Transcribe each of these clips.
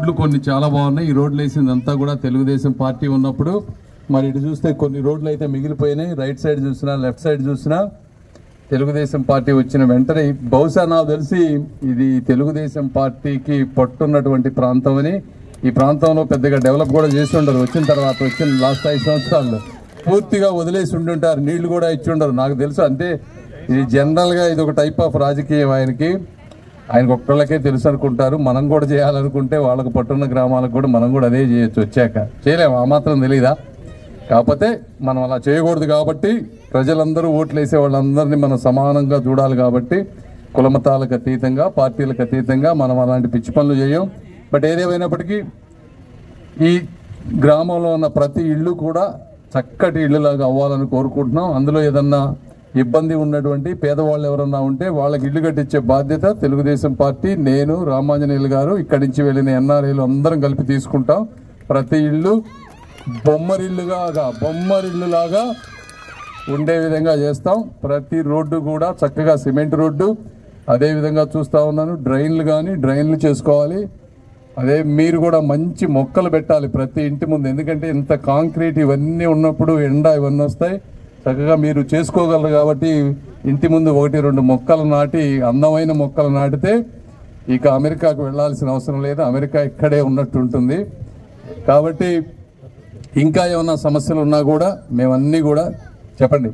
రోడ్లు కొన్ని చాలా బాగున్నాయి ఈ రోడ్లు వేసిందంతా కూడా తెలుగుదేశం పార్టీ ఉన్నప్పుడు మరి ఇటు చూస్తే కొన్ని రోడ్లు అయితే మిగిలిపోయినాయి రైట్ సైడ్ చూసినా లెఫ్ట్ సైడ్ చూసినా తెలుగుదేశం పార్టీ వచ్చిన వెంటనే బహుశా నాకు తెలిసి ఇది తెలుగుదేశం పార్టీకి పట్టున్నటువంటి ప్రాంతం అని ఈ ప్రాంతంలో పెద్దగా డెవలప్ కూడా చేసి ఉండరు వచ్చిన తర్వాత వచ్చిన లాస్ట్ ఐదు సంవత్సరాల్లో పూర్తిగా వదిలేసి ఉండుంటారు నీళ్లు కూడా ఇచ్చి ఉండరు నాకు తెలుసు అంటే ఇది జనరల్గా ఇది ఒక టైప్ ఆఫ్ రాజకీయం ఆయనకి ఆయనకు ఒక్కళ్ళకే తెలుసు అనుకుంటారు మనం కూడా చేయాలనుకుంటే వాళ్ళకు పట్టున్న గ్రామాలకు కూడా మనం కూడా అదే చేయొచ్చు వచ్చాక చేయలేము ఆ మాత్రం తెలీదా కాకపోతే మనం అలా చేయకూడదు కాబట్టి ప్రజలందరూ ఓట్లు వేసే వాళ్ళందరినీ మనం సమానంగా చూడాలి కాబట్టి కులమతాలకు అతీతంగా పార్టీలకు అతీతంగా మనం అలాంటి పిచ్చి పనులు చేయం బట్ ఏదేమైనప్పటికీ ఈ గ్రామంలో ఉన్న ప్రతి ఇల్లు కూడా చక్కటి ఇళ్ళలాగా అవ్వాలని కోరుకుంటున్నాం అందులో ఏదన్నా ఇబ్బంది ఉన్నటువంటి పేదవాళ్ళు ఎవరన్నా ఉంటే వాళ్ళకి ఇల్లు కట్టించే బాధ్యత తెలుగుదేశం పార్టీ నేను రామాంజనేయులు గారు ఇక్కడి నుంచి వెళ్ళిన ఎన్ఆర్ఐలు అందరం కలిపి తీసుకుంటాం ప్రతి ఇల్లు బొమ్మరిల్లుగా బొమ్మరిల్లులాగా ఉండే విధంగా చేస్తాం ప్రతి రోడ్డు కూడా చక్కగా సిమెంట్ రోడ్డు అదే విధంగా చూస్తా ఉన్నాను డ్రైన్లు కానీ డ్రైన్లు చేసుకోవాలి అదే మీరు కూడా మంచి మొక్కలు పెట్టాలి ప్రతి ఇంటి ముందు ఎందుకంటే ఇంత కాంక్రీట్ ఇవన్నీ ఉన్నప్పుడు ఎండ ఇవన్నీ వస్తాయి చక్కగా మీరు చేసుకోగలరు కాబట్టి ఇంటి ముందు ఒకటి రెండు మొక్కలు నాటి అందమైన మొక్కలు నాటితే ఇక అమెరికాకు వెళ్ళాల్సిన అవసరం లేదు అమెరికా ఇక్కడే ఉన్నట్టు ఉంటుంది కాబట్టి ఇంకా ఏమన్నా సమస్యలు ఉన్నా కూడా మేమన్నీ కూడా చెప్పండి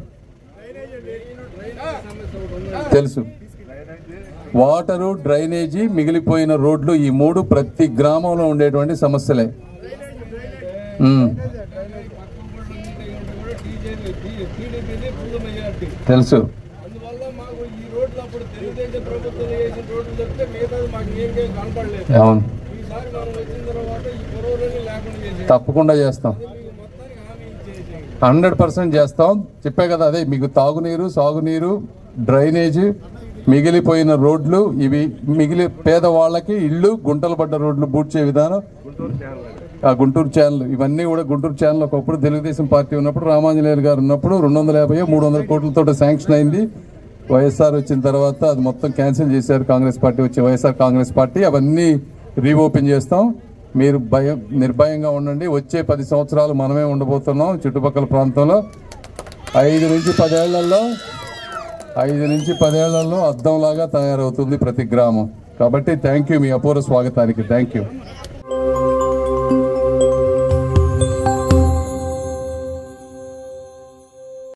తెలుసు వాటరు డ్రైనేజీ మిగిలిపోయిన రోడ్లు ఈ మూడు ప్రతి గ్రామంలో ఉండేటువంటి సమస్యలే ఉమ్, టీడీపీది ఫుల్ మెజార్టీ తెలుసు అందువల్ల మాకు ఈ రోడ్లు అప్పుడు తెలుగుదేశం ప్రభుత్వం వేసిన రోడ్లు చెప్తే మిగతాది మాకు ఏం కనపడలేదు అవును ఈసారి మనం వచ్చిన తర్వాత ఈ పొరవలని లేకుండా చేసి తప్పకుండా చేస్తాం మీకు మొత్తానికి హామీ ఇచ్చేసి హండ్రెడ్ పర్సెంట్ చేస్తాం చెప్పే కదా అదే మీకు తాగునీరు సాగునీరు డ్రైనేజ్ మిగిలిపోయిన రోడ్లు ఇవి మిగిలి పేదవాళ్ళకి ఇల్లు గుంటలు పడ్డ రోడ్లు పూడ్చే విధానం ఆ గుంటూరు ఛానల్ ఇవన్నీ కూడా గుంటూరు ఛానల్ ఒకప్పుడు తెలుగుదేశం పార్టీ ఉన్నప్పుడు రామాంజనేయులు గారు ఉన్నప్పుడు రెండు వందల యాభై మూడు వందల కోట్లతో శాంక్షన్ అయింది వైఎస్ఆర్ వచ్చిన తర్వాత అది మొత్తం క్యాన్సిల్ చేశారు కాంగ్రెస్ పార్టీ వచ్చి వైఎస్ఆర్ కాంగ్రెస్ పార్టీ అవన్నీ రీఓపెన్ చేస్తాం మీరు భయం నిర్భయంగా ఉండండి వచ్చే పది సంవత్సరాలు మనమే ఉండబోతున్నాం చుట్టుపక్కల ప్రాంతంలో ఐదు నుంచి పదేళ్లలో ఐదు నుంచి పదేళ్లలో అద్దంలాగా తయారవుతుంది ప్రతి గ్రామం కాబట్టి థ్యాంక్ యూ మీ అపూర్వ స్వాగతానికి థ్యాంక్ యూ